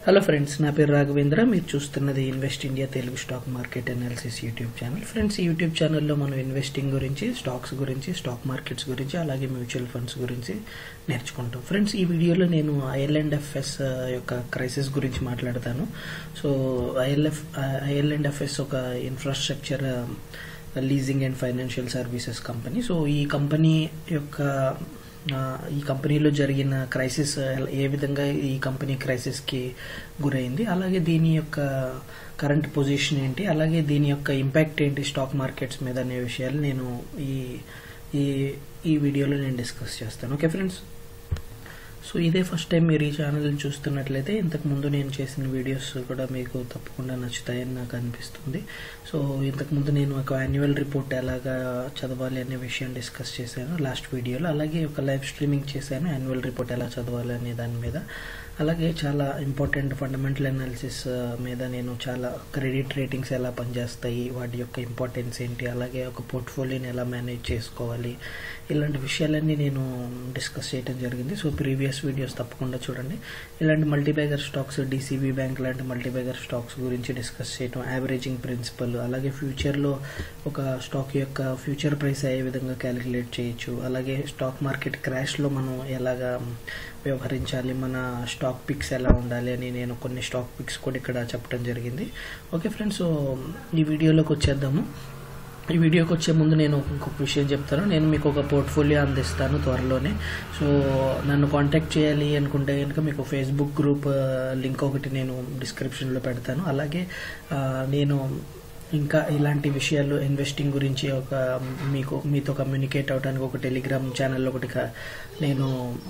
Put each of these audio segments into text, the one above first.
hello friends నా పేరు రాఘవేంద్ర మీరు చూస్తున్నది invest India Telugu stock market analysis YouTube channel friends ఈ యూట్యూబ్ ఛానల్లో మనం ఇన్వెస్టింగ్ గురించి స్టాక్స్ గురించి స్టాక్ మార్కెట్స్ గురించి అలాగే మ్యూచువల్ ఫండ్స్ గురించి నేర్చుకుంటాం ఫ్రెండ్స్ ఈ వీడియోలో నేను ఐఎల్ఎండ్ఎఫ్ఎస్ యొక్క క్రైసిస్ గురించి మాట్లాడతాను సో ఐఎల్ఎఫ్ ఐఎల్ఎండ్ఎఫ్ఎస్ ఒక infrastructure leasing and financial services company so ఈ కంపెనీ యొక్క ఆ, ఈ కంపెనీలో జరిగిన క్రైసిస్ ఏ విధంగా ఈ కంపెనీ క్రైసిస్కి గురైంది అలాగే దీని యొక్క కరెంట్ పొజిషన్ ఏంటి అలాగే దీని యొక్క ఇంపాక్ట్ ఏంటి స్టాక్ మార్కెట్స్ మీద అనే విషయాలు నేను ఈ ఈ ఈ వీడియోలో నేను డిస్కస్ చేస్తాను ఓకే ఫ్రెండ్స్ సో ఇదే ఫస్ట్ టైం మీరు ఈ ఛానల్ని చూస్తున్నట్లయితే ఇంతకు ముందు నేను చేసిన వీడియోస్ కూడా మీకు తప్పకుండా నచ్చుతాయని నాకు అనిపిస్తుంది సో ఇంతకు ముందు నేను ఒక యాన్యువల్ రిపోర్ట్ ఎలాగా చదవాలి అనే విషయం డిస్కస్ చేశాను లాస్ట్ వీడియోలో అలాగే ఒక లైవ్ స్ట్రీమింగ్ చేశాను యాన్యువల్ రిపోర్ట్ ఎలా చదవాలి అనే దాని మీద అలాగే చాలా ఇంపార్టెంట్ ఫండమెంటల్ అనాలిసిస్ మీద నేను చాలా క్రెడిట్ రేటింగ్స్ ఎలా పనిచేస్తాయి వాటి యొక్క ఇంపార్టెన్స్ ఏంటి అలాగే ఒక పోర్ట్ఫోలియోని ఎలా మేనేజ్ చేసుకోవాలి ఇలాంటి విషయాలన్నీ నేను డిస్కస్ చేయడం జరిగింది సో ప్రీవియస్ వీడియోస్ తప్పకుండా చూడండి ఇలాంటి మల్టీబైగర్ స్టాక్స్ డీసీబీ బ్యాంక్ లాంటి మల్టీబైగర్ స్టాక్స్ గురించి డిస్కస్ చేయడం యావరేజింగ్ ప్రిన్సిపల్ అలాగే ఫ్యూచర్లో ఒక స్టాక్ యొక్క ఫ్యూచర్ ప్రైస్ ఏ విధంగా క్యాలిక్యులేట్ చేయొచ్చు అలాగే స్టాక్ మార్కెట్ క్రాష్లో మనం ఎలాగా వ్యవహరించాలి మన స్టాక్ పిక్స్ ఎలా ఉండాలి అని నేను కొన్ని స్టాక్ పిక్స్ కూడా ఇక్కడ చెప్పడం జరిగింది ఓకే ఫ్రెండ్స్ సో ఈ వీడియోలోకి వచ్చేద్దాము ఈ వీడియోకి వచ్చే ముందు నేను ఇంకొక విషయం చెప్తాను నేను మీకు ఒక పోర్ట్ఫోలియో అందిస్తాను త్వరలోనే సో నన్ను కాంటాక్ట్ చేయాలి అనుకుంటే కనుక మీకు ఫేస్బుక్ గ్రూప్ లింక్ ఒకటి నేను డిస్క్రిప్షన్లో పెడతాను అలాగే ఆ, నేను ఇంకా ఇలాంటి విషయాలు ఇన్వెస్టింగ్ గురించి ఒక మీకు మీతో కమ్యూనికేట్ అవడానికి ఒక టెలిగ్రామ్ ఛానల్ ఒకటి క- నేను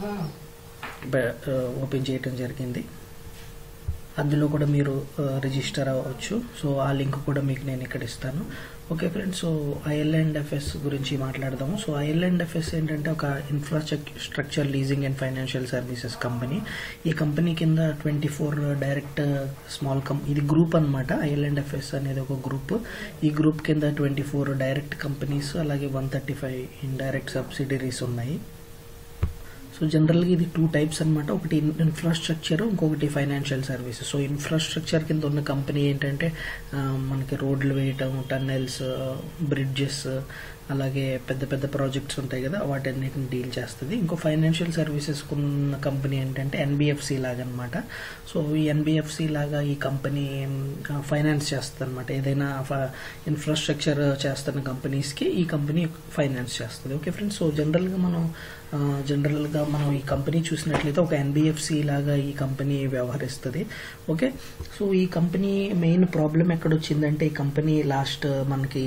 బ- ఓపెన్ చేయటం జరిగింది అందులో కూడా మీరు ఆ, రిజిస్టర్ అవ్వచ్చు సో ఆ లింక్ కూడా మీకు నేను ఇక్కడ ఇస్తాను ఓకే ఫ్రెండ్స్ సో ఐఎల్ఎండ్ఎఫ్ఎస్ గురించి మాట్లాడదాము సో ఐఎల్ఎండ్ఎఫ్ఎస్ ఏంటంటే ఒక infrastructure leasing and financial services company ఈ కంపెనీ కింద ట్వంటీ ఫోర్ డైరెక్ట్ స్మాల్ కం ఇది గ్రూప్ అనమాట ఐఎల్ఎండ్ఎఫ్ఎస్ అనేది ఒక గ్రూప్ ఈ గ్రూప్ కింద ట్వంటీ ఫోర్ డైరెక్ట్ కంపెనీస్ అలాగే one thirty five indirect subsidiaries ఉన్నాయి సో జనరల్గా ఇది టూ టైప్స్ అన్నమాట ఒకటి ఇన్ఫ్రాస్ట్రక్చర్ ఇంకొకటి ఫైనాన్షియల్ సర్వీసెస్ సో ఇన్ఫ్రాస్ట్రక్చర్ కింద ఉన్న కంపెనీ ఏంటంటే ఆ, మనకి రోడ్లు వేయటం టన్నెల్స్ బ్రిడ్జెస్ అలాగే పెద్ద పెద్ద ప్రాజెక్ట్స్ ఉంటాయి కదా వాటన్నిటిని డీల్ చేస్తుంది ఇంకో ఫైనాన్షియల్ సర్వీసెస్ ఉన్న కంపెనీ ఏంటంటే ఎన్బిఎఫ్సి లాగా అనమాట సో ఈ ఎన్బిఎఫ్సి లాగా ఈ కంపెనీ ఫైనాన్స్ చేస్తుంది అనమాట ఏదైనా ఇన్ఫ్రాస్ట్రక్చర్ చేస్తున్న కంపెనీస్కి ఈ కంపెనీ ఫైనాన్స్ చేస్తుంది ఓకే ఫ్రెండ్స్ సో జనరల్గా మనం ఆ, జనరల్గా మనం ఈ కంపెనీ చూసినట్లయితే ఒక ఎన్బిఎఫ్సి లాగా ఈ కంపెనీ వ్యవహరిస్తుంది ఓకే సో ఈ కంపెనీ మెయిన్ ప్రాబ్లం ఎక్కడ వచ్చిందంటే ఈ కంపెనీ లాస్ట్ మనకి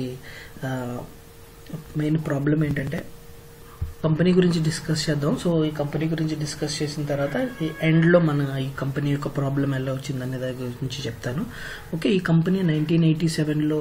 మెయిన్ ప్రాబ్లం ఏంటంటే కంపెనీ గురించి డిస్కస్ చేద్దాం సో ఈ కంపెనీ గురించి డిస్కస్ చేసిన తర్వాత ఈ ఎండ్లో మన ఈ కంపెనీ యొక్క ప్రాబ్లం ఎలా వచ్చిందనే దాని గురించి చెప్తాను ఓకే ఈ కంపెనీ నైన్టీన్ ఎయిటీ సెవెన్లో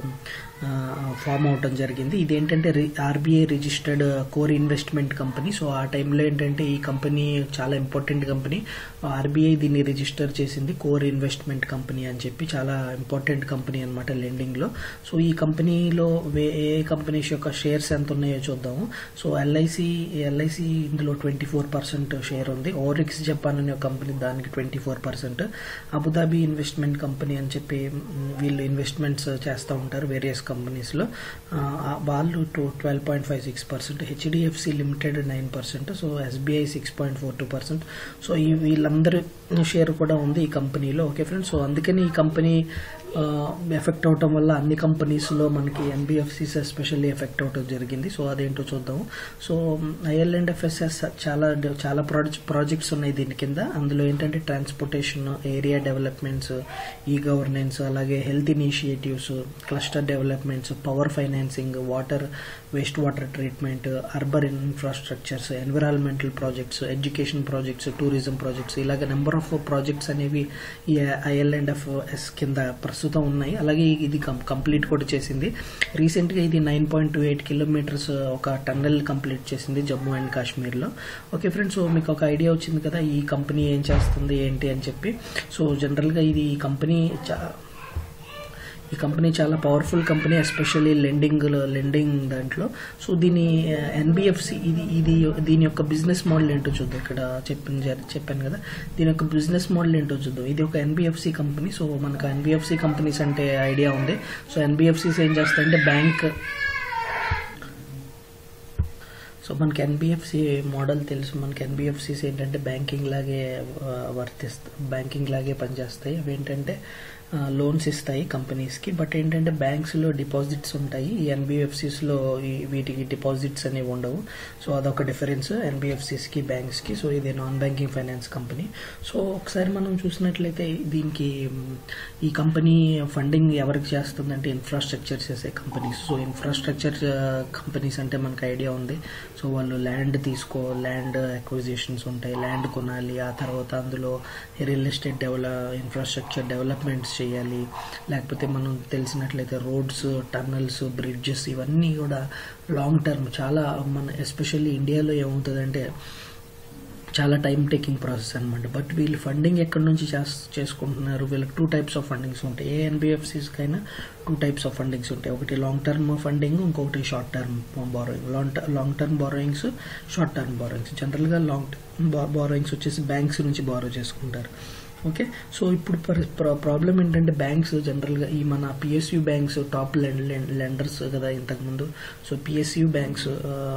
ఫామ్ అవటం జరిగింది ఇదేంటంటే RBI registered core investment company so ఆ టైంలో ఏంటంటే ఈ కంపెనీ చాలా ఇంపార్టెంట్ కంపెనీ ఆర్బీఐ దీన్ని రిజిస్టర్ చేసింది కోర్ ఇన్వెస్ట్మెంట్ కంపెనీ అని చెప్పి చాలా ఇంపార్టెంట్ కంపెనీ అనమాట లెండింగ్లో సో ఈ కంపెనీలో వే ఏ కంపెనీస్ యొక్క షేర్స్ ఎంత ఉన్నాయో చూద్దాము సో ఎల్ఐసి ఎల్ఐసి ఇందులో ట్వంటీ ఫోర్ పర్సెంట్ షేర్ ఉంది ఓరిక్స్ జపాన్ అనే ఒక కంపెనీ దానికి twenty four percent Abu Dhabi investment company అని చెప్పి మ్, వీళ్ళు ఇన్వెస్ట్మెంట్స్ చేస్తూ ఉంటారు వేరియస్ కంపెనీస్లో వాళ్ళు twelve point five six percent HDFC limited nine percent so SBI six point four two percent so ఈ వీళ్ళందరి షేర్ కూడా ఉంది ఈ కంపెనీలో ఓకే ఫ్రెండ్స్ సో అందుకని ఈ కంపెనీ ఎఫెక్ట్ అవటం వల్ల అన్ని కంపెనీస్లో మనకి ఎన్బిఎఫ్సిస్ ఎస్పెషల్లీ ఎఫెక్ట్ అవటం జరిగింది సో అదేంటో చూద్దాము సో ఐఎల్ అండ్ ఎఫ్ఎస్ఎస్ చాలా చాలా ప్రాజెక్ట్స్ ఉన్నాయి దీని కింద అందులో ఏంటంటే transportation area developments e governance అలాగే health initiatives cluster developments power financing water waste water treatment urban infrastructures environmental projects education projects tourism projects ఇలాగ నెంబర్ ఆఫ్ ప్రాజెక్ట్స్ అనేవి ఈ ఐఎల్ అండ్ ఎఫ్ ఎస్ కింద ప్రస్తుతం ఉన్నాయి అలాగే ఇది కంప్లీట్ కూడా చేసింది రీసెంట్గా ఇది nine point two eight kilometres ఒక టన్నెల్ కంప్లీట్ చేసింది జమ్మూ అండ్ కాశ్మీర్లో ఓకే ఫ్రెండ్స్ సో మీకు ఒక ఐడియా వచ్చింది కదా ఈ కంపెనీ ఏం చేస్తుంది ఏంటి అని చెప్పి సో జనరల్గా ఇది ఈ కంపెనీ చా- ఈ కంపెనీ చాలా powerful company especially lending lending దాంట్లో సో దీని ఎన్బిఎఫ్సి ఇది ఇది దీని యొక్క బిజినెస్ మోడల్ ఏంటో చూద్దాం ఇక్కడ చెప్పిన చెప్పాను కదా దీని యొక్క బిజినెస్ మోడల్ ఏంటో చూద్దాం ఇది ఒక ఎన్బిఎఫ్సి కంపెనీ సో మనకు ఎన్బిఎఫ్సి కంపెనీస్ అంటే ఐడియా ఉంది సో ఎన్బిఎఫ్సిస్ ఏం చేస్తాయంటే బ్యాంక్ సో మనకి ఎన్బిఎఫ్సి మోడల్ తెలుసు మనకి ఎన్బిఎఫ్సిస్ ఏంటంటే బ్యాంకింగ్ లాగే వర్తిస్తాయి బ్యాంకింగ్ లాగే పనిచేస్తాయి అవి ఏంటంటే లోన్స్ ఇస్తాయి కంపెనీస్కి బట్ ఏంటంటే బ్యాంక్స్లో డిపాజిట్స్ ఉంటాయి ఈ ఎన్బిఎఫ్సిస్లో వీటికి డిపాజిట్స్ అనేవి ఉండవు సో అదొక డిఫరెన్స్ ఎన్బిఎఫ్సిస్కి బ్యాంక్స్కి సో ఇది non banking finance company so ఒకసారి మనం చూసినట్లయితే దీనికి ఈ కంపెనీ ఫండింగ్ ఎవరికి చేస్తుందంటే ఇన్ఫ్రాస్ట్రక్చర్ చేసే కంపెనీస్ సో ఇన్ఫ్రాస్ట్రక్చర్ కంపెనీస్ అంటే మనకు ఐడియా ఉంది సో వాళ్ళు ల్యాండ్ తీసుకో ల్యాండ్ అక్విజిషన్స్ ఉంటాయి ల్యాండ్ కొనాలి ఆ తర్వాత అందులో real estate develop infrastructure developments చేయాలి లేకపోతే మనం తెలిసినట్లయితే రోడ్స్ టన్నల్స్ బ్రిడ్జెస్ ఇవన్నీ కూడా లాంగ్ టర్మ్ చాలా మన ఎస్పెషల్లీ ఇండియాలో ఏమవుతుందంటే చాలా టైం టేకింగ్ ప్రాసెస్ అనమాట బట్ వీళ్ళు ఫండింగ్ ఎక్కడి నుంచి చేసుకుంటున్నారు వీళ్ళకి టూ టైప్స్ ఆఫ్ ఫండింగ్స్ ఉంటాయి ఏ ఎన్బిఎఫ్సిస్కి అయినా టూ టైప్స్ ఆఫ్ ఫండింగ్స్ ఉంటాయి ఒకటి లాంగ్ టర్మ్ ఫండింగ్ ఇంకొకటి short term borrowing long long term borrowings short term borrowings జనరల్గా లాంగ్ బారోయింగ్స్ వచ్చేసి బ్యాంక్స్ నుంచి బారో చేసుకుంటారు ఓకే సో ఇప్పుడు ప్రాబ్లం ఏంటంటే బ్యాంక్స్ జనరల్గా ఈ మన పిఎస్యు బ్యాంక్స్ టాప్ లెండర్స్ కదా ఇంతకుముందు so PSU banks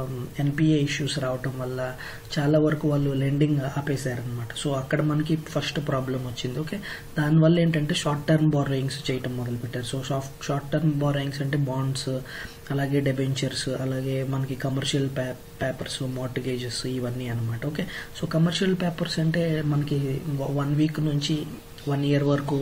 NPA issues రావటం వల్ల చాలా వరకు వాళ్ళు లెండింగ్ ఆపేశారనమాట సో అక్కడ మనకి ఫస్ట్ ప్రాబ్లం వచ్చింది ఓకే దానివల్ల ఏంటంటే షార్ట్ టర్మ్ బారోయింగ్స్ చేయటం మొదలుపెట్టారు సో షార్ట్ టర్మ్ బారోయింగ్స్ అంటే బాండ్స్ అలాగే డెబెంచర్స్ అలాగే మనకి కమర్షియల్ పేపర్స్ మార్టిగేజెస్ ఇవన్నీ అనమాట ఓకే సో కమర్షియల్ పేపర్స్ అంటే మనకి వన్ వీక్ నుంచి వన్ ఇయర్ వరకు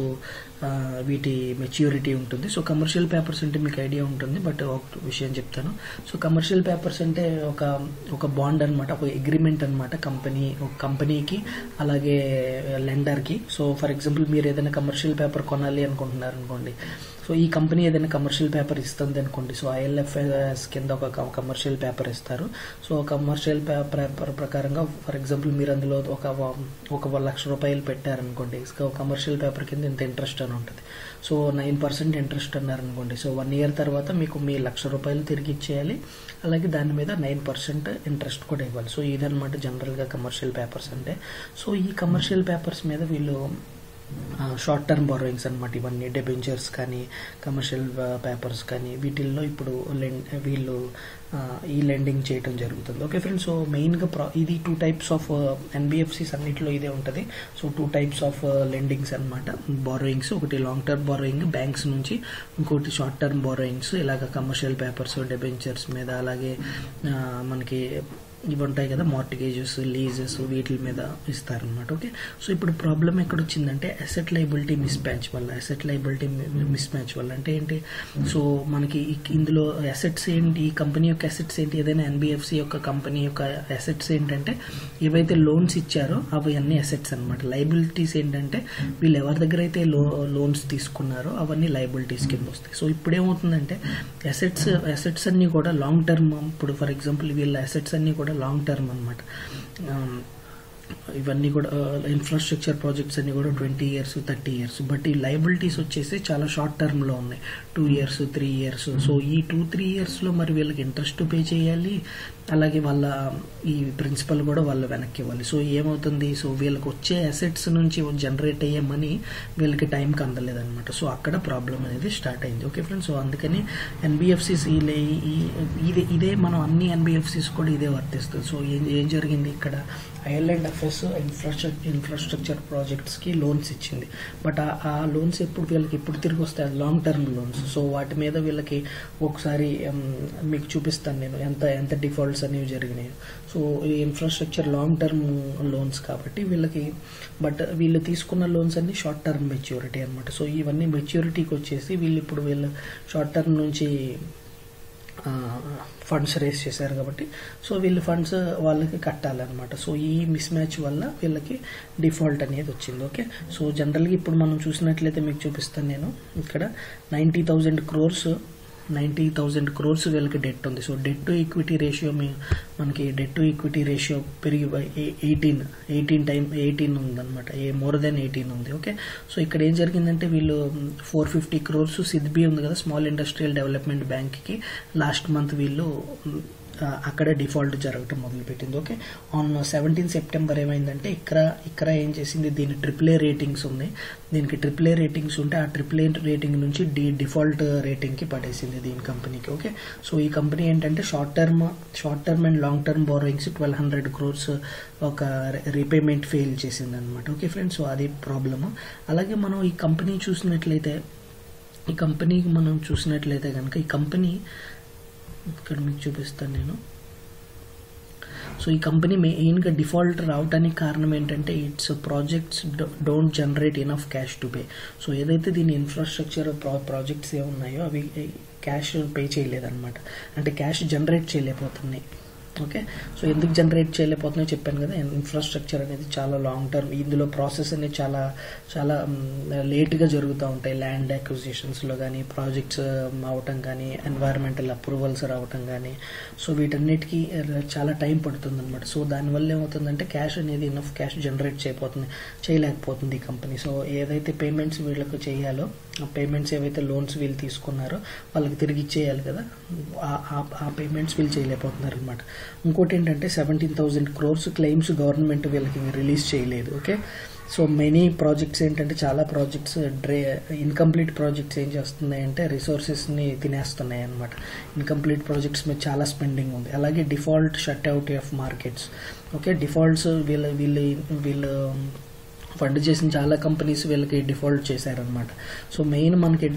వీటి మెచ్యూరిటీ ఉంటుంది సో కమర్షియల్ పేపర్స్ అంటే మీకు ఐడియా ఉంటుంది బట్ ఒక విషయం చెప్తాను సో కమర్షియల్ పేపర్స్ అంటే ఒక ఒక బాండ్ అనమాట ఒక అగ్రిమెంట్ అనమాట కంపెనీ ఒక కంపెనీకి అలాగే లెండర్కి సో ఫర్ ఎగ్జాంపుల్ మీరు ఏదైనా కమర్షియల్ పేపర్ కొనాలి అనుకుంటున్నారు అనుకోండి సో ఈ కంపెనీ ఏదైనా కమర్షియల్ పేపర్ ఇస్తుంది అనుకోండి సో ఐఎల్ఎఫ్ఎస్ కింద ఒక కమర్షియల్ పేపర్ ఇస్తారు సో కమర్షియల్ పేపర్ ప్రకారంగా ఫర్ ఎగ్జాంపుల్ మీరు అందులో ఒక ఒక లక్ష రూపాయలు పెట్టారనుకోండి కమర్షియల్ పేపర్ కింద ఇంత ఇంట్రెస్ట్ అని ఉంటుంది సో నైన్ పర్సెంట్ ఇంట్రెస్ట్ అన్నారనుకోండి సో వన్ ఇయర్ తర్వాత మీకు మీ లక్ష రూపాయలు తిరిగి ఇచ్చేయాలి అలాగే దాని మీద నైన్ పర్సెంట్ ఇంట్రెస్ట్ కూడా ఇవ్వాలి సో ఇదనమాట జనరల్గా కమర్షియల్ పేపర్స్ అంటే సో ఈ కమర్షియల్ పేపర్స్ మీద వీళ్ళు షార్ట్ టర్మ్ బారోయింగ్స్ అనమాట ఇవన్నీ డెబెంచర్స్ కానీ కమర్షియల్ పేపర్స్ కానీ వీటిల్లో ఇప్పుడు వీళ్ళు ఈ లెండింగ్ చేయడం జరుగుతుంది ఓకే ఫ్రెండ్స్ సో మెయిన్గా ప్రా ఇది టూ టైప్స్ ఆఫ్ ఎన్బిఎఫ్సిస్ అన్నింటిలో ఇదే ఉంటుంది so two types of lendings అనమాట బారోయింగ్స్ ఒకటి లాంగ్ టర్మ్ బారోయింగ్ బ్యాంక్స్ నుంచి ఇంకోటి షార్ట్ టర్మ్ బారోయింగ్స్ ఇలాగ కమర్షియల్ పేపర్స్ డెబెంచర్స్ మీద అలాగే మనకి ఇవి ఉంటాయి కదా మార్టిగేజెస్ లీజెస్ వీటి మీద ఇస్తారనమాట ఓకే సో ఇప్పుడు ప్రాబ్లం ఎక్కడ వచ్చిందంటే అసెట్ లైబిలిటీ మిస్ మ్యాచ్ వల్ల అసెట్ లైబిలిటీ మిస్ మ్యాచ్ వల్ల అంటే ఏంటి సో మనకి ఇందులో అసెట్స్ ఏంటి ఈ కంపెనీ యొక్క అసెట్స్ ఏంటి ఏదైనా ఎన్బిఎఫ్సి యొక్క కంపెనీ యొక్క అసెట్స్ ఏంటంటే ఏవైతే లోన్స్ ఇచ్చారో అవి అన్ని అసెట్స్ అనమాట లైబిలిటీస్ ఏంటంటే వీళ్ళు ఎవరి దగ్గర అయితే లో లోన్స్ తీసుకున్నారో అవన్నీ లైబిలిటీస్ కింద వస్తాయి సో ఇప్పుడు ఏమవుతుందంటే అసెట్స్ అసెట్స్ అన్ని కూడా లాంగ్ టర్మ్ ఇప్పుడు ఫర్ ఎగ్జాంపుల్ వీళ్ళ అసెట్స్ అన్ని కూడా లాంగ్ టర్మ్ అనమాట ఇవన్నీ కూడా ఇన్ఫ్రాస్ట్రక్చర్ ప్రాజెక్ట్స్ అన్ని కూడా twenty years thirty years but ఈ లైబిలిటీస్ వచ్చేసి చాలా షార్ట్ టర్మ్లో ఉన్నాయి two years three years so ఈ టూ త్రీ ఇయర్స్లో మరి వీళ్ళకి ఇంట్రెస్ట్ పే చేయాలి అలాగే వాళ్ళ ఈ ప్రిన్సిపల్ కూడా వాళ్ళు వెనక్కి ఇవ్వాలి సో ఏమవుతుంది సో వీళ్ళకి వచ్చే అసెట్స్ నుంచి జనరేట్ అయ్యే మనీ వీళ్ళకి టైంకి అందలేదన్నమాట సో అక్కడ ప్రాబ్లం అనేది స్టార్ట్ అయింది ఓకే ఫ్రెండ్స్ సో అందుకని ఎన్బిఎఫ్సిస్ ఇదే ఇదే మనం అన్ని ఎన్బిఎఫ్సిస్ కూడా ఇదే వర్తిస్తుంది సో ఏం ఏం జరిగింది ఇక్కడ ఐఎల్ఎండ్ ఎఫ్ఎస్ ఇన్ఫ్రాస్ట్రక్చర్ ఇన్ఫ్రాస్ట్రక్చర్ ప్రాజెక్ట్స్కి లోన్స్ ఇచ్చింది బట్ ఆ లోన్స్ ఎప్పుడు వీళ్ళకి ఎప్పుడు తిరిగి వస్తాయి లాంగ్ టర్మ్ లోన్స్ సో వాటి మీద వీళ్ళకి ఒకసారి మీకు చూపిస్తాను నేను ఎంత ఎంత డిఫాల్ట్స్ అనేవి జరిగినాయి సో ఈ ఇన్ఫ్రాస్ట్రక్చర్ లాంగ్ టర్మ్ లోన్స్ కాబట్టి వీళ్ళకి బట్ వీళ్ళు తీసుకున్న లోన్స్ అన్ని షార్ట్ టర్మ్ మెచ్యూరిటీ అనమాట సో ఇవన్నీ మెచ్యూరిటీకి వచ్చేసి వీళ్ళు ఇప్పుడు వీళ్ళు షార్ట్ టర్మ్ నుంచి ఫండ్స్ రేస్ చేశారు కాబట్టి సో వీళ్ళు ఫండ్స్ వాళ్ళకి కట్టాలన్నమాట సో ఈ మిస్ మ్యాచ్ వల్ల వీళ్ళకి డిఫాల్ట్ అనేది వచ్చింది ఓకే సో జనరల్గా ఇప్పుడు మనం చూసినట్లయితే మీకు చూపిస్తాను నేను ఇక్కడ ninety thousand crores ninety thousand crores వీళ్ళకి డెట్ ఉంది so debt to equity ratio మనకి డెట్ టు ఈక్విటీ రేషియో పెరిగి ఎయిటీన్ ఎయిటీన్ టైం ఎయిటీన్ ఉందన్నమాట ఏ మోర్ దెన్ ఎయిటీన్ ఉంది ఓకే సో ఇక్కడ ఏం జరిగిందంటే వీళ్ళు ఫోర్ ఫిఫ్టీ క్రోర్స్ సిద్బి ఉంది కదా స్మాల్ ఇండస్ట్రియల్ డెవలప్మెంట్ బ్యాంక్కి లాస్ట్ మంత్ వీళ్ళు ఆ, అక్కడే డిఫాల్ట్ జరగటం మొదలుపెట్టింది ఓకే ఆన్ సెవెంటీన్ సెప్టెంబర్ ఏమైందంటే ఇక్కడ ఇక్కడ ఏం చేసింది దీని ట్రిపుల్ ఏ రేటింగ్స్ ఉంది దీనికి ట్రిపుల్ ఏ రేటింగ్స్ ఉంటే ఆ ట్రిపుల్ ఏ రేటింగ్ నుంచి డి డిఫాల్ట్ రేటింగ్కి పడేసింది దీని కంపెనీకి ఓకే సో ఈ కంపెనీ ఏంటంటే short term short term and long term borrowings twelve hundred crores ఒక రీపేమెంట్ ఫెయిల్ చేసింది అనమాట ఓకే ఫ్రెండ్స్ సో అది ప్రాబ్లమ్ అలాగే మనం ఈ కంపెనీ చూసినట్లయితే ఈ కంపెనీకి మనం చూసినట్లయితే కనుక ఈ కంపెనీ ఇక్కడ మీకు చూపిస్తాను నేను సో ఈ కంపెనీ మెయిన్గా డిఫాల్ట్ రావడానికి కారణం ఏంటంటే it's projects don't generate enough cash to pay so ఏదైతే దీని ఇన్ఫ్రాస్ట్రక్చర్ ప్రాజెక్ట్స్ ఏ ఉన్నాయో అవి క్యాష్ పే చేయలేదన్నమాట అంటే క్యాష్ జనరేట్ చేయలేకపోతున్నాయి ఓకే సో ఎందుకు జనరేట్ చేయలేకపోతున్నాయో చెప్పాను కదా ఇన్ఫ్రాస్ట్రక్చర్ అనేది చాలా లాంగ్ టర్మ్ ఇందులో ప్రాసెస్ అనేది చాలా చాలా లేట్గా జరుగుతూ ఉంటాయి ల్యాండ్ అక్విజిషన్స్లో కానీ ప్రాజెక్ట్స్ అవటం కానీ ఎన్వైరన్మెంటల్ అప్రూవల్స్ రావటం కానీ సో వీటన్నిటికీ చాలా టైం పడుతుంది అనమాట సో దానివల్ల ఏమవుతుందంటే క్యాష్ అనేది ఇనఫ్ క్యాష్ జనరేట్ చేయకపోతుంది చేయలేకపోతుంది ఈ కంపెనీ సో ఏదైతే పేమెంట్స్ వీళ్ళకు చేయాలో ఆ పేమెంట్స్ ఏవైతే లోన్స్ వీళ్ళు తీసుకున్నారో వాళ్ళకి తిరిగి ఇచ్చేయాలి కదా ఆ- ఆ- ఆ పేమెంట్స్ వీళ్ళు చేయలేకపోతున్నారు అనమాట ఇంకోటి ఏంటంటే seventeen thousand crores claims government వీళ్ళకి రిలీజ్ చేయలేదు ఓకే సో మెనీ ప్రాజెక్ట్స్ ఏంటంటే చాలా ప్రాజెక్ట్స్ డ్రే ఇన్కంప్లీట్ ప్రాజెక్ట్స్ ఏం చేస్తున్నాయి అంటే రిసోర్సెస్ని తినేస్తున్నాయి అనమాట ఇన్కంప్లీట్ ప్రాజెక్ట్స్ మీద చాలా స్పెండింగ్ ఉంది అలాగే default shut out of markets okay defaults వీళ్ళ వీళ్ళు వీళ్ళు ఫండ్ చేసిన చాలా కంపెనీస్ వీళ్ళకి డిఫాల్ట్ చేశారనమాట సో మెయిన్ మనకి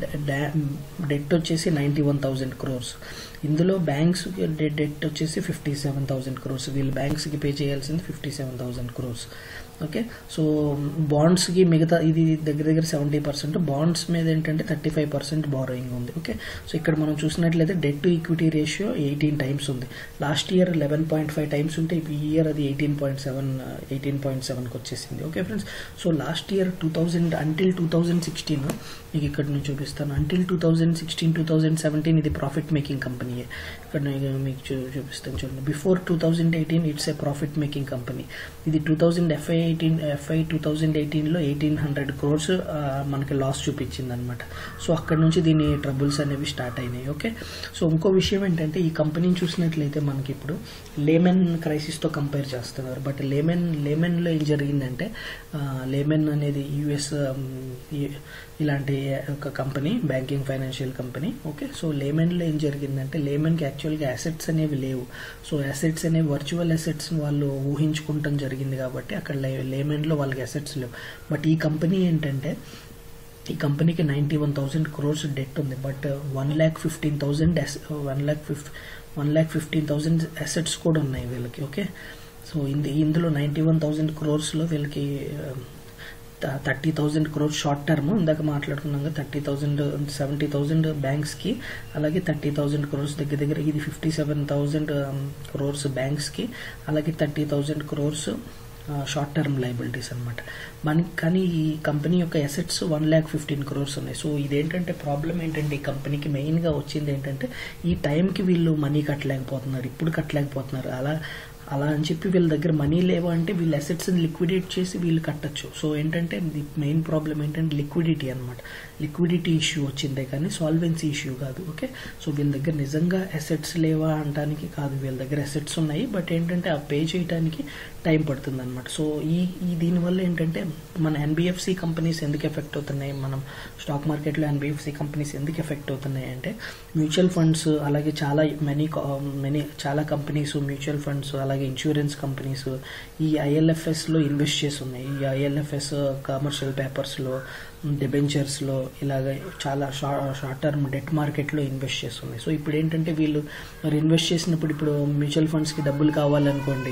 డెట్ వచ్చేసి నైంటీ వన్ థౌజండ్ క్రోర్స్ ఇందులో బ్యాంక్స్ డెట్ వచ్చేసి ఫిఫ్టీ సెవెన్ థౌజండ్ క్రోర్స్ వీళ్ళు బ్యాంక్స్కి పే చేయాల్సింది fifty seven thousand crores okay so బాండ్స్కి మిగతా ఇది దగ్గర దగ్గర సెవెంటీ పర్సెంట్ బాండ్స్ మీద ఏంటంటే థర్టీ ఫైవ్ పర్సెంట్ బారోయింగ్ ఉంది ఓకే సో ఇక్కడ మనం చూసినట్లయితే debt to equity ratio eighteen times ఉంది last year eleven point five times ఉంటే ఈ ఇయర్ అది eighteen point seven eighteen point సెవెన్కి వచ్చేసింది okay friends so last year two thousand until two thousand sixteen మీకు ఇక్కడ నేను చూపిస్తాను until two thousand sixteen two thousand seventeen ఇది ప్రాఫిట్ మేకింగ్ కంపెనీయే ఇక్కడ నేను మీకు చూ చూపిస్తాను చూడండి before two thousand eighteen it's a profit making company ఇది టూ థౌజండ్ ఎఫ్ఐ ఎయిటీన్ ఎఫ్ఐ టూ థౌజండ్ ఎయిటీన్లో ఎయిటీన్ హండ్రెడ్ క్రోర్స్ మనకి లాస్ చూపించింది అనమాట సో అక్కడ నుంచి దీని ట్రబుల్స్ అనేవి స్టార్ట్ అయినాయి ఓకే సో ఇంకో విషయం ఏంటంటే ఈ కంపెనీని చూసినట్లయితే మనకి ఇప్పుడు లేమెన్ క్రైసిస్తో కంపేర్ చేస్తున్నారు బట్ లేమెన్ లేమెన్లో ఏం జరిగిందంటే ఆ, లేమెన్ అనేది యుఎస్ ఇలాంటి ఒక company banking financial company okay so లేమెన్లో ఏం జరిగిందంటే లేమెన్కి యాక్చువల్గా అసెట్స్ అనేవి లేవు సో అసెట్స్ అనేవి వర్చువల్ అసెట్స్ వాళ్ళు ఊహించుకుంటాం జరిగింది కాబట్టి అక్కడ లే- లేమెన్లో వాళ్ళకి అసెట్స్ లేవు బట్ ఈ కంపెనీ ఏంటంటే ఈ కంపెనీకి ninety one thousand crores debt ఉంది but one lakh fifteen thousand one lakh ఫిఫ్ one lakh fifteen thousand assets కూడా ఉన్నాయి వీళ్ళకి ఓకే సో ఇంది ఇందులో నైంటీ వన్ థౌసండ్ క్రోర్స్లో వీళ్ళకి thirty thousand crores short term ఇందాక మాట్లాడుకున్నాం కదా థర్టీ థౌజండ్ సెవెంటీ థౌజండ్ బ్యాంక్స్కి అలాగే థర్టీ థౌజండ్ క్రోర్స్ దగ్గర దగ్గర ఇది ఫిఫ్టీ సెవెన్ థౌజండ్ క్రోర్స్ బ్యాంక్స్కి అలాగే thirty thousand crores short term liabilities అనమాట మనకి కానీ ఈ కంపెనీ యొక్క assets one lakh fifteen crores ఉన్నాయి సో ఇదేంటంటే ప్రాబ్లం ఏంటంటే ఈ కంపెనీకి మెయిన్గా వచ్చింది ఏంటంటే ఈ టైంకి వీళ్ళు మనీ కట్టలేకపోతున్నారు ఇప్పుడు కట్టలేకపోతున్నారు అలా అలా అని చెప్పి వీళ్ళ దగ్గర మనీ లేవు అంటే వీళ్ళ అసెట్స్ని లిక్విడేట్ చేసి వీళ్ళు కట్టచ్చు సో ఏంటంటే ది మెయిన్ ప్రాబ్లం ఏంటంటే లిక్విడిటీ అనమాట లిక్విడిటీ ఇష్యూ వచ్చిందే కానీ సాల్వెన్సీ ఇష్యూ కాదు ఓకే సో వీళ్ళ దగ్గర నిజంగా అసెట్స్ లేవా అనడానికి కాదు వీళ్ళ దగ్గర అసెట్స్ ఉన్నాయి బట్ ఏంటంటే ఆ పే చేయడానికి టైం పడుతుంది అనమాట సో ఈ ఈ దీనివల్ల ఏంటంటే మన ఎన్బిఎఫ్సి కంపెనీస్ ఎందుకు ఎఫెక్ట్ అవుతున్నాయి మనం స్టాక్ మార్కెట్లో ఎన్బిఎఫ్సి కంపెనీస్ ఎందుకు ఎఫెక్ట్ అవుతున్నాయి అంటే మ్యూచువల్ ఫండ్స్ అలాగే చాలా మెనీ మెనీ చాలా కంపెనీస్ మ్యూచువల్ ఫండ్స్ అలాగే ఇన్సూరెన్స్ కంపెనీస్ ఈ ఐఎల్ఎఫ్ఎస్లో ఇన్వెస్ట్ చేసి ఉన్నాయి ఈ ఐఎల్ఎఫ్ఎస్ కమర్షియల్ పేపర్స్లో డిబెంచర్స్లో ఇలాగ చాలా షార్ట్ షార్ట్ టర్మ్ డెట్ మార్కెట్లో ఇన్వెస్ట్ చేస్తున్నాయి సో ఇప్పుడు ఏంటంటే వీళ్ళు మరి ఇన్వెస్ట్ చేసినప్పుడు ఇప్పుడు మ్యూచువల్ ఫండ్స్కి డబ్బులు కావాలనుకోండి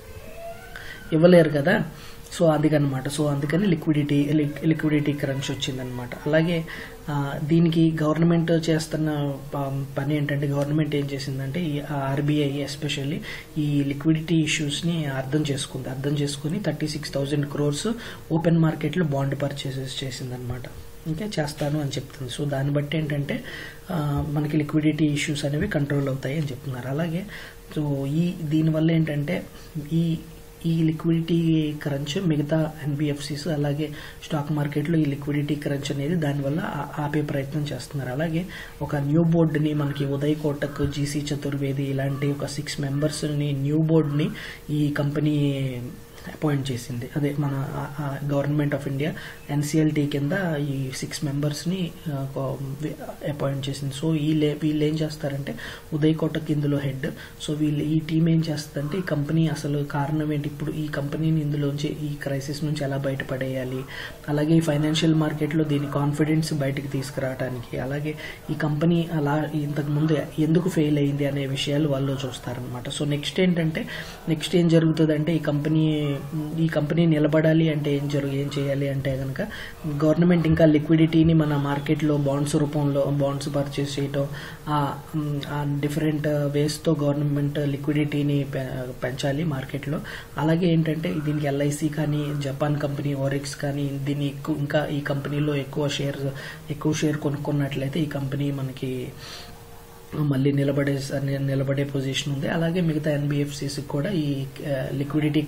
ఇవ్వలేరు కదా సో అది అనమాట సో అందుకని లిక్విడిటీ లిక్విడిటీ క్రంచ్ వచ్చిందనమాట అలాగే ఆ, దీనికి గవర్నమెంట్ చేస్తున్న ప- పని ఏంటంటే గవర్నమెంట్ ఏం చేసిందంటే ఈ ఆర్బీఐ ఎస్పెషల్లీ ఈ లిక్విడిటీ ఇష్యూస్ని అర్థం చేసుకుంది అర్థం చేసుకుని thirty six thousand crores open మార్కెట్లో బాండ్ పర్చేసెస్ చేసిందనమాట ఇంకా చేస్తాను అని చెప్తుంది సో దాన్ని బట్టి ఏంటంటే ఆ, మనకి లిక్విడిటీ ఇష్యూస్ అనేవి కంట్రోల్ అవుతాయి అని చెప్తున్నారు అలాగే సో ఈ దీనివల్ల ఏంటంటే ఈ ఈ లిక్విడిటీ క్రంచ్ మిగతా ఎన్బిఎఫ్సిస్ అలాగే స్టాక్ మార్కెట్లో ఈ లిక్విడిటీ క్రంచ్ అనేది దానివల్ల ఆ- ఆపే ప్రయత్నం చేస్తున్నారు అలాగే ఒక న్యూ బోర్డుని మనకి ఉదయ్ కోటక్ జీసీ చతుర్వేది ఇలాంటి ఒక సిక్స్ మెంబర్స్ని న్యూ బోర్డ్ని ఈ కంపెనీ అపాయింట్ చేసింది అదే మన గవర్నమెంట్ ఆఫ్ ఇండియా ఎన్సిఎల్టీ కింద ఈ సిక్స్ మెంబర్స్ని అపాయింట్ చేసింది సో వీళ్ళు వీళ్ళు ఏం చేస్తారంటే ఉదయ్ కోటక్ ఇందులో హెడ్ సో వీళ్ళు ఈ టీం ఏం చేస్తుందంటే ఈ కంపెనీ అసలు కారణం ఏంటి ఇప్పుడు ఈ కంపెనీని ఇందులోంచి ఈ క్రైసిస్ నుంచి ఎలా బయటపడేయాలి అలాగే ఈ ఫైనాన్షియల్ మార్కెట్లో దీని కాన్ఫిడెన్స్ బయటకు తీసుకురావడానికి అలాగే ఈ కంపెనీ అలా ఇంతకు ముందు ఎందుకు ఫెయిల్ అయింది అనే విషయాలు వాళ్ళు చూస్తారనమాట సో నెక్స్ట్ ఏంటంటే నెక్స్ట్ ఏం జరుగుతుందంటే ఈ కంపెనీ ఈ కంపెనీ నిలబడాలి అంటే ఏం జరుగు ఏం చేయాలి అంటే కనుక గవర్నమెంట్ ఇంకా లిక్విడిటీని మన మార్కెట్లో బాండ్స్ రూపంలో బాండ్స్ పర్చేస్ చేయటం ఆ డిఫరెంట్ వేస్తో గవర్నమెంట్ లిక్విడిటీని పెంచాలి మార్కెట్లో అలాగే ఏంటంటే దీనికి ఎల్ఐసి కానీ జపాన్ కంపెనీ ఓరెక్స్ కానీ దీన్ని ఎక్కువ ఇంకా ఈ కంపెనీలో ఎక్కువ షేర్ ఎక్కువ షేర్ కొనుక్కున్నట్లయితే ఈ కంపెనీ మనకి మళ్ళీ నిలబడే నిలబడే పొజిషన్ ఉంది అలాగే మిగతా ఎన్బిఎఫ్సిస్ కూడా ఈ లిక్విడిటీ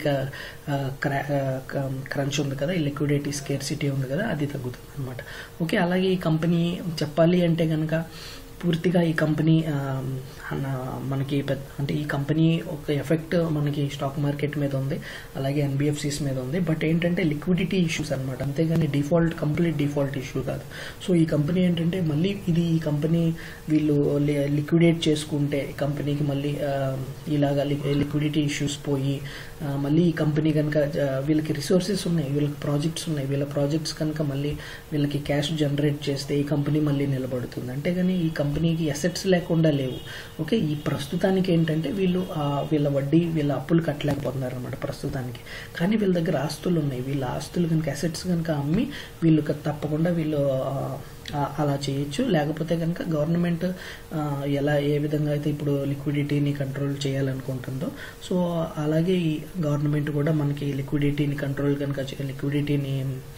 క్రంచ్ ఉంది కదా ఈ లిక్విడిటీ స్కేర్సిటీ ఉంది కదా అది తగ్గుతుంది అనమాట ఓకే అలాగే ఈ కంపెనీ చెప్పాలి అంటే కనుక పూర్తిగా ఈ కంపెనీ ఆ, అన్న మనకి పెద్ద అంటే ఈ కంపెనీ ఒక ఎఫెక్ట్ మనకి స్టాక్ మార్కెట్ మీద ఉంది అలాగే ఎన్బిఎఫ్సిస్ మీద ఉంది బట్ ఏంటంటే లిక్విడిటీ ఇష్యూస్ అనమాట అంతేగాని డిఫాల్ట్ కంప్లీట్ డిఫాల్ట్ ఇష్యూ కాదు సో ఈ కంపెనీ ఏంటంటే మళ్ళీ ఇది ఈ కంపెనీ వీళ్ళు లిక్విడేట్ చేసుకుంటే ఈ కంపెనీకి మళ్ళీ ఆ, ఇలాగా లిక్విడిటీ ఇష్యూస్ పోయి ఆ, మళ్ళీ ఈ కంపెనీ కనుక ఆ, వీళ్ళకి రిసోర్సెస్ ఉన్నాయి వీళ్ళకి ప్రాజెక్ట్స్ ఉన్నాయి వీళ్ళ ప్రాజెక్ట్స్ కనుక మళ్ళీ వీళ్ళకి క్యాష్ జనరేట్ చేస్తే ఈ కంపెనీ మళ్ళీ నిలబడుతుంది అంతేగాని ఈ కంపెనీకి అసెట్స్ లేకుండా లేవు ఓకే ఈ ప్రస్తుతానికి ఏంటంటే వీళ్ళు ఆ, వీళ్ళ వడ్డీ వీళ్ళ అప్పులు కట్టలేకపోతున్నారు అనమాట ప్రస్తుతానికి కానీ వీళ్ళ దగ్గర ఆస్తులు ఉన్నాయి వీళ్ళ ఆస్తులు కనుక అసెట్స్ కనుక అమ్మి వీళ్ళు క- తప్పకుండా వీళ్ళు ఆ, ఆ, అలా చేయొచ్చు లేకపోతే కనుక గవర్నమెంట్ ఆ, ఎలా ఏ విధంగా అయితే ఇప్పుడు లిక్విడిటీని కంట్రోల్ చేయాలనుకుంటుందో సో అలాగే ఈ గవర్నమెంట్ కూడా మనకి లిక్విడిటీని కంట్రోల్ కనుక లిక్విడిటీని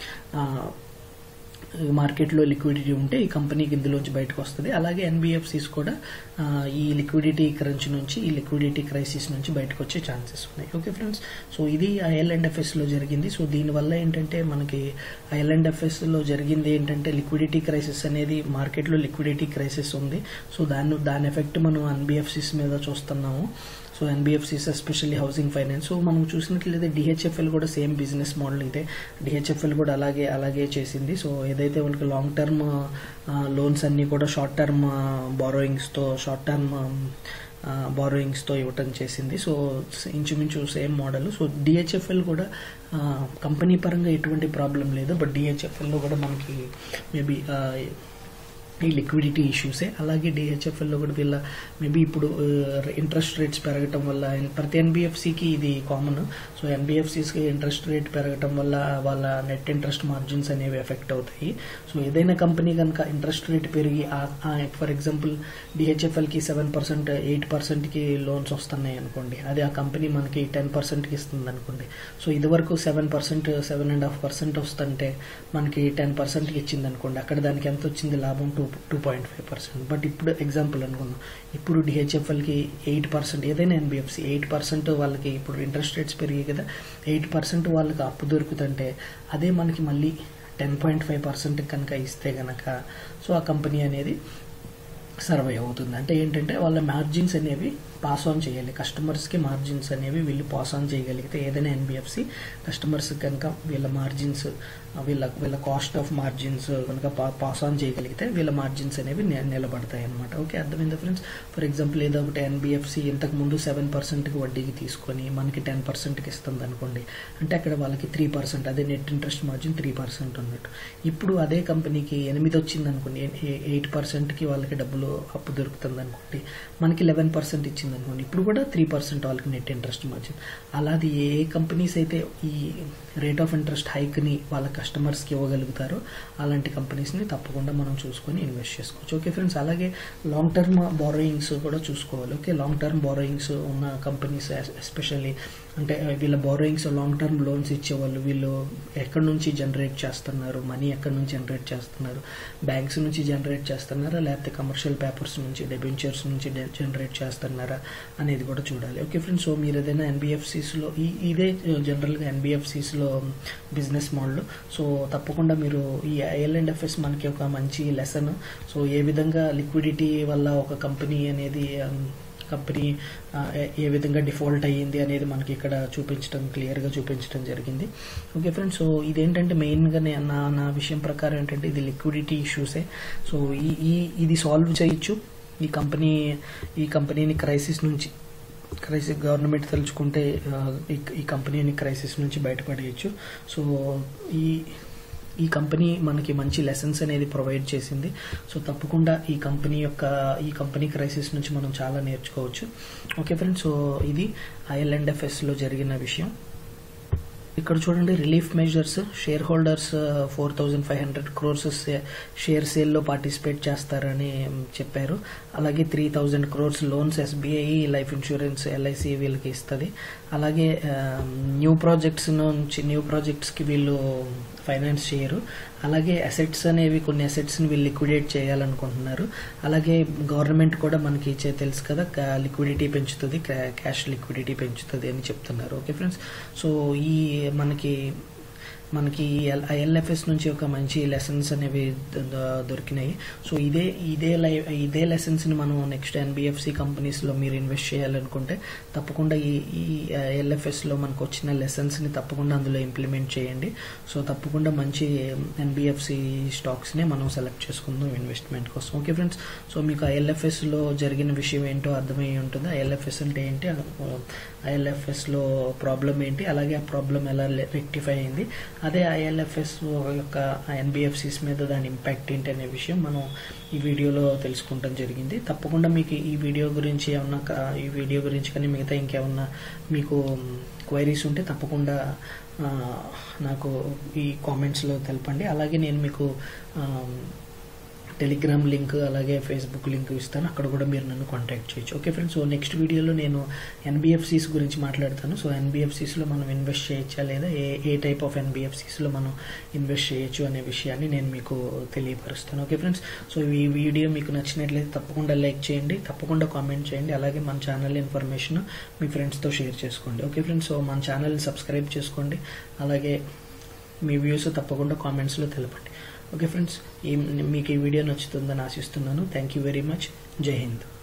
మార్కెట్లో లిక్విడిటీ ఉంటే ఈ కంపెనీకి ఇందులోంచి బయటకు వస్తుంది అలాగే ఎన్బిఎఫ్సిస్ కూడా ఆ, ఈ లిక్విడిటీ క్రంచ్ నుంచి ఈ లిక్విడిటీ క్రైసిస్ నుంచి బయటకు వచ్చే ఛాన్సెస్ ఉన్నాయి ఓకే ఫ్రెండ్స్ సో ఇది ఐఎల్ఎండ్ ఎఫ్ఎస్లో జరిగింది సో దీనివల్ల ఏంటంటే మనకి ఐఎల్ఎండ్ ఎఫ్ఎస్లో జరిగింది ఏంటంటే లిక్విడిటీ క్రైసిస్ అనేది మార్కెట్లో లిక్విడిటీ క్రైసిస్ ఉంది సో దాన్ని దాని ఎఫెక్ట్ మనం ఎన్బిఎఫ్సిస్ మీద చూస్తున్నాము so NBFCs especially housing finance so మనం చూసినట్లయితే డిహెచ్ఎఫ్ఎల్ కూడా సేమ్ బిజినెస్ మోడల్ అయితే డిహెచ్ఎఫ్ఎల్ కూడా అలాగే అలాగే చేసింది సో ఏదైతే వాళ్ళకి లాంగ్ టర్మ్ లోన్స్ అన్నీ కూడా షార్ట్ టర్మ్ బారోయింగ్స్తో షార్ట్ టర్మ్ బారోయింగ్స్తో ఇవ్వటం చేసింది సో ఇంచుమించు సేమ్ మోడల్ సో డిహెచ్ఎఫ్ఎల్ కూడా కంపెనీ పరంగా ఎటువంటి ప్రాబ్లం లేదు బట్ డిహెచ్ఎఫ్ఎల్లో కూడా మనకి మేబీ ఈ లిక్విడిటీ ఇష్యూసే అలాగే డిహెచ్ఎఫ్ఎల్లో కూడా వీళ్ళ మేబీ ఇప్పుడు ఇంట్రెస్ట్ రేట్స్ పెరగటం వల్ల ప్రతి ఎన్బిఎఫ్సికి ఇది కామన్ సో ఎన్బిఎఫ్సిస్కి ఇంట్రెస్ట్ రేట్ పెరగటం వల్ల వాళ్ళ నెట్ ఇంట్రెస్ట్ మార్జిన్స్ అనేవి ఎఫెక్ట్ అవుతాయి సో ఏదైనా కంపెనీ కనుక ఇంట్రెస్ట్ రేట్ పెరిగి ఫర్ ఎగ్జాంపుల్ డిహెచ్ఎఫ్ఎల్కి సెవెన్ పర్సెంట్ ఎయిట్ పర్సెంట్కి లోన్స్ వస్తున్నాయి అనుకోండి అది ఆ కంపెనీ మనకి టెన్ పర్సెంట్కి ఇస్తుంది అనుకోండి సో ఇదివరకు seven percent seven and half percent వస్తుంటే మనకి టెన్ పర్సెంట్కి ఇచ్చింది అనుకోండి అక్కడ దానికి ఎంత వచ్చింది లాభం two two point five percent but ఇప్పుడు ఎగ్జాంపుల్ అనుకుందాం ఇప్పుడు డిహెచ్ఎఫ్ఎల్కి ఎయిట్ పర్సెంట్ ఏదైనా ఎన్బిఎఫ్సి ఎయిట్ పర్సెంట్ వాళ్ళకి ఇప్పుడు ఇంట్రెస్ట్ రేట్స్ పెరిగాయి కదా ఎయిట్ పర్సెంట్ వాళ్ళకి అప్పు దొరుకుతుంటే అదే మనకి మళ్ళీ టెన్ పాయింట్ ఫైవ్ పర్సెంట్ కనుక ఇస్తే కనుక సో ఆ కంపెనీ అనేది సర్వే అవుతుంది అంటే ఏంటంటే వాళ్ళ మార్జిన్స్ అనేవి పాస్ ఆన్ చేయాలి కస్టమర్స్కి మార్జిన్స్ అనేవి వీళ్ళు పాస్ ఆన్ చేయగలిగితే ఏదైనా ఎన్బిఎఫ్సి కస్టమర్స్ కనుక వీళ్ళ మార్జిన్స్ వీళ్ళ వీళ్ళ కాస్ట్ ఆఫ్ మార్జిన్స్ కనుక పాస్ ఆన్ చేయగలిగితే వీళ్ళ మార్జిన్స్ అనేవి ని- నిలబడతాయి అనమాట ఓకే అర్థమైందా ఫ్రెండ్స్ ఫర్ ఎగ్జాంపుల్ ఏదో ఒకటి ఎన్బిఎఫ్సి ఇంతకు ముందు సెవెన్ పర్సెంట్కి వడ్డీకి తీసుకొని మనకి టెన్ పర్సెంట్కి ఇస్తుంది అనుకోండి అంటే అక్కడ వాళ్ళకి త్రీ పర్సెంట్ అదే net interest margin three percent ఉన్నట్టు ఇప్పుడు అదే కంపెనీకి ఎనిమిది వచ్చింది అనుకోండి ఎయిట్ పర్సెంట్కి వాళ్ళకి డబ్బులు అప్పు దొరుకుతుంది అనుకోండి మనకి లెవెన్ పర్సెంట్ ఇచ్చింది అనుకోండి ఇప్పుడు కూడా త్రీ పర్సెంట్ వాళ్ళకి నెట్ ఇంట్రెస్ట్ మార్జిన్ అలాది ఏ కంపెనీస్ అయితే ఈ రేట్ ఆఫ్ ఇంట్రెస్ట్ హైక్ని వాళ్ళ కస్టమర్స్కి ఇవ్వగలుగుతారో అలాంటి కంపెనీస్ని తప్పకుండా మనం చూసుకొని ఇన్వెస్ట్ చేసుకోవచ్చు ఓకే ఫ్రెండ్స్ అలాగే లాంగ్ టర్మ్ బారోయింగ్స్ కూడా చూసుకోవాలి ఓకే లాంగ్ టర్మ్ బారోయింగ్స్ ఉన్న కంపెనీస్ ఎస్పెషల్లీ అంటే వీళ్ళ బోరోయింగ్స్ లాంగ్ టర్మ్ లోన్స్ ఇచ్చేవాళ్ళు వీళ్ళు ఎక్కడి నుంచి జనరేట్ చేస్తున్నారు మనీ ఎక్కడి నుంచి జనరేట్ చేస్తున్నారు బ్యాంక్స్ నుంచి జనరేట్ చేస్తున్నారా లేకపోతే కమర్షియల్ పేపర్స్ నుంచి డెబెంచర్స్ నుంచి జనరేట్ చేస్తున్నారా అనేది కూడా చూడాలి ఓకే ఫ్రెండ్స్ సో మీరు ఏదైనా ఎన్బిఎఫ్సిస్లో ఈ ఇదే జనరల్గా ఎన్బిఎఫ్సిస్లో బిజినెస్ మోడల్ సో తప్పకుండా మీరు ఈ ఐఎల్ అండ్ ఎఫ్ఎస్ మనకి ఒక మంచి లెసన్ సో ఏ విధంగా లిక్విడిటీ వల్ల ఒక కంపెనీ అనేది కంపెనీ ఏ విధంగా డిఫాల్ట్ అయ్యింది అనేది మనకి ఇక్కడ చూపించడం క్లియర్గా చూపించడం జరిగింది ఓకే ఫ్రెండ్స్ సో ఇదేంటంటే మెయిన్గా నా నా విషయం ప్రకారం ఏంటంటే ఇది లిక్విడిటీ ఇష్యూసే సో ఈ ఈ ఇది సాల్వ్ చేయొచ్చు ఈ కంపెనీ ఈ కంపెనీని క్రైసిస్ నుంచి క్రైసిస్ గవర్నమెంట్ తలుచుకుంటే ఈ కంపెనీని క్రైసిస్ నుంచి బయటపడేయచ్చు సో ఈ ఈ కంపెనీ మనకి మంచి లెసన్స్ అనేది ప్రొవైడ్ చేసింది సో తప్పకుండా ఈ కంపెనీ యొక్క ఈ కంపెనీ క్రైసిస్ నుంచి మనం చాలా నేర్చుకోవచ్చు ఓకే ఫ్రెండ్స్ సో ఇది ఐఎల్ఎండ్ఎఫ్ఎస్లో జరిగిన విషయం ఇక్కడ చూడండి relief measures shareholders four thousand five hundred crores share సేల్లో పార్టిసిపేట్ చేస్తారని చెప్పారు అలాగే three thousand crores loans SBI life insurance LIC వీళ్ళకి ఇస్తుంది అలాగే న్యూ ప్రాజెక్ట్స్ నుంచి న్యూ ప్రాజెక్ట్స్కి వీళ్ళు ఫైనాన్స్ చేయరు అలాగే అసెట్స్ అనేవి కొన్ని అసెట్స్ని వీళ్ళు లిక్విడేట్ చేయాలనుకుంటున్నారు అలాగే గవర్నమెంట్ కూడా మనకి తెలుసు కదా లిక్విడిటీ పెంచుతుంది క్యాష్ లిక్విడిటీ పెంచుతుంది అని చెప్తున్నారు ఓకే ఫ్రెండ్స్ సో ఈ మనకి మనకి ఐఎల్ఎఫ్ఎస్ నుంచి ఒక మంచి లెసన్స్ అనేవి దొరికినాయి సో ఇదే ఇదే లై ఇదే లెసన్స్ని మనం నెక్స్ట్ ఎన్బిఎఫ్సి కంపెనీస్లో మీరు ఇన్వెస్ట్ చేయాలనుకుంటే తప్పకుండా ఈ ఈ ఎల్ఎఫ్ఎస్లో మనకు వచ్చిన లెసన్స్ని తప్పకుండా అందులో ఇంప్లిమెంట్ చేయండి సో తప్పకుండా మంచి ఎన్బిఎఫ్సి స్టాక్స్ని మనం సెలెక్ట్ చేసుకుందాం ఇన్వెస్ట్మెంట్ కోసం ఓకే ఫ్రెండ్స్ సో మీకు ఐఎల్ఎఫ్ఎస్లో జరిగిన విషయం ఏంటో అర్థమై ఉంటుంది ఐఎల్ఎఫ్ఎస్ అంటే ఏంటి ఐఎల్ఎఫ్ఎస్లో ప్రాబ్లం ఏంటి అలాగే ఆ ప్రాబ్లం ఎలా రెక్టిఫై అయింది అదే ఐఎల్ఎఫ్ఎస్ యొక్క ఎన్బిఎఫ్సిస్ మీద దాని ఇంపాక్ట్ ఏంటి అనే విషయం మనం ఈ వీడియోలో తెలుసుకుంటాం జరిగింది తప్పకుండా మీకు ఈ వీడియో గురించి ఏమన్నా ఈ వీడియో గురించి కానీ మిగతా ఇంకేమన్నా మీకు క్వైరీస్ ఉంటే తప్పకుండా నాకు ఈ కామెంట్స్లో తెలపండి అలాగే నేను మీకు టెలిగ్రామ్ లింక్ అలాగే ఫేస్బుక్ లింక్ ఇస్తాను అక్కడ కూడా మీరు నన్ను కాంటాక్ట్ చేయొచ్చు ఓకే ఫ్రెండ్స్ సో నెక్స్ట్ వీడియోలో నేను ఎన్బిఎఫ్సిస్ గురించి మాట్లాడతాను సో ఎన్బిఎఫ్సిస్లో మనం ఇన్వెస్ట్ చేయొచ్చా లేదా ఏ ఏ టైప్ ఆఫ్ ఎన్బిఎఫ్సిస్లో మనం ఇన్వెస్ట్ చేయొచ్చు అనే విషయాన్ని నేను మీకు తెలియపరుస్తాను ఓకే ఫ్రెండ్స్ సో ఈ వీడియో మీకు నచ్చినట్లయితే తప్పకుండా లైక్ చేయండి తప్పకుండా కామెంట్ చేయండి అలాగే మన ఛానల్ ఇన్ఫర్మేషన్ మీ ఫ్రెండ్స్తో షేర్ చేసుకోండి ఓకే ఫ్రెండ్స్ సో మన ఛానల్ని సబ్స్క్రైబ్ చేసుకోండి అలాగే మీ వ్యూస్ తప్పకుండా కామెంట్స్లో తెలపండి ఓకే ఫ్రెండ్స్ ఈ మీకు ఈ వీడియో నచ్చుతుందని ఆశిస్తున్నాను థ్యాంక్ యూ వెరీ మచ్ జై హింద్